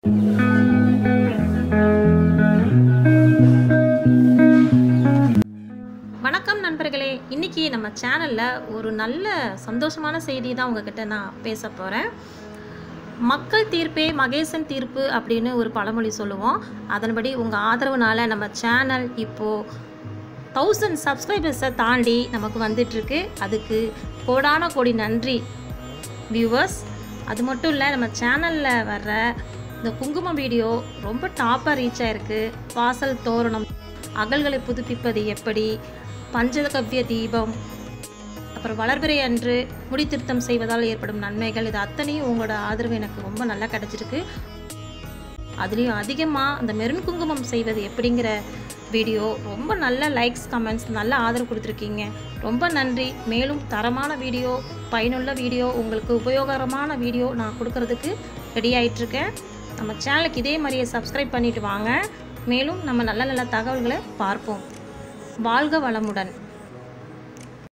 வணக்கம் நண்பர்களே இன்னைக்கு நம்ம சேனலில் ஒரு நல்ல சந்தோஷமான செய்தி தான் உங்ககிட்ட நான் பேச போகிறேன் மக்கள் தீர்ப்பே மகேசன் தீர்ப்பு அப்படின்னு ஒரு பழமொழி சொல்லுவோம் அதன்படி உங்கள் ஆதரவுனால நம்ம சேனல் இப்போது தௌசண்ட் சப்ஸ்கிரைபர்ஸை தாண்டி நமக்கு வந்துட்டுருக்கு அதுக்கு கோடான கோடி நன்றி வியூவர்ஸ் அது மட்டும் இல்லை நம்ம சேனலில் வர்ற இந்த குங்குமம் வீடியோ ரொம்ப டாப்பாக ரீச் ஆயிருக்கு வாசல் தோரணம் அகல்களை புதுப்பிப்பது எப்படி பஞ்சகவ்ய தீபம் அப்புறம் வளர்பிறை அன்று முடி திருத்தம் செய்வதால் ஏற்படும் நன்மைகள் இது அத்தனையும் உங்களோட ஆதரவு எனக்கு ரொம்ப நல்லா கிடச்சிருக்கு அதுலேயும் அதிகமாக அந்த மெருன் குங்குமம் செய்வது எப்படிங்கிற வீடியோ ரொம்ப நல்ல லைக்ஸ் கமெண்ட்ஸ் நல்ல ஆதரவு கொடுத்துருக்கீங்க ரொம்ப நன்றி மேலும் தரமான வீடியோ பயனுள்ள வீடியோ உங்களுக்கு உபயோகரமான வீடியோ நான் கொடுக்கறதுக்கு ரெடி ஆயிட்டிருக்கேன் நம்ம சேனலுக்கு இதே மாதிரியே சப்ஸ்கிரைப் பண்ணிட்டு வாங்க மேலும் நம்ம நல்ல நல்ல தகவல்களை பார்ப்போம் வாழ்க வளமுடன்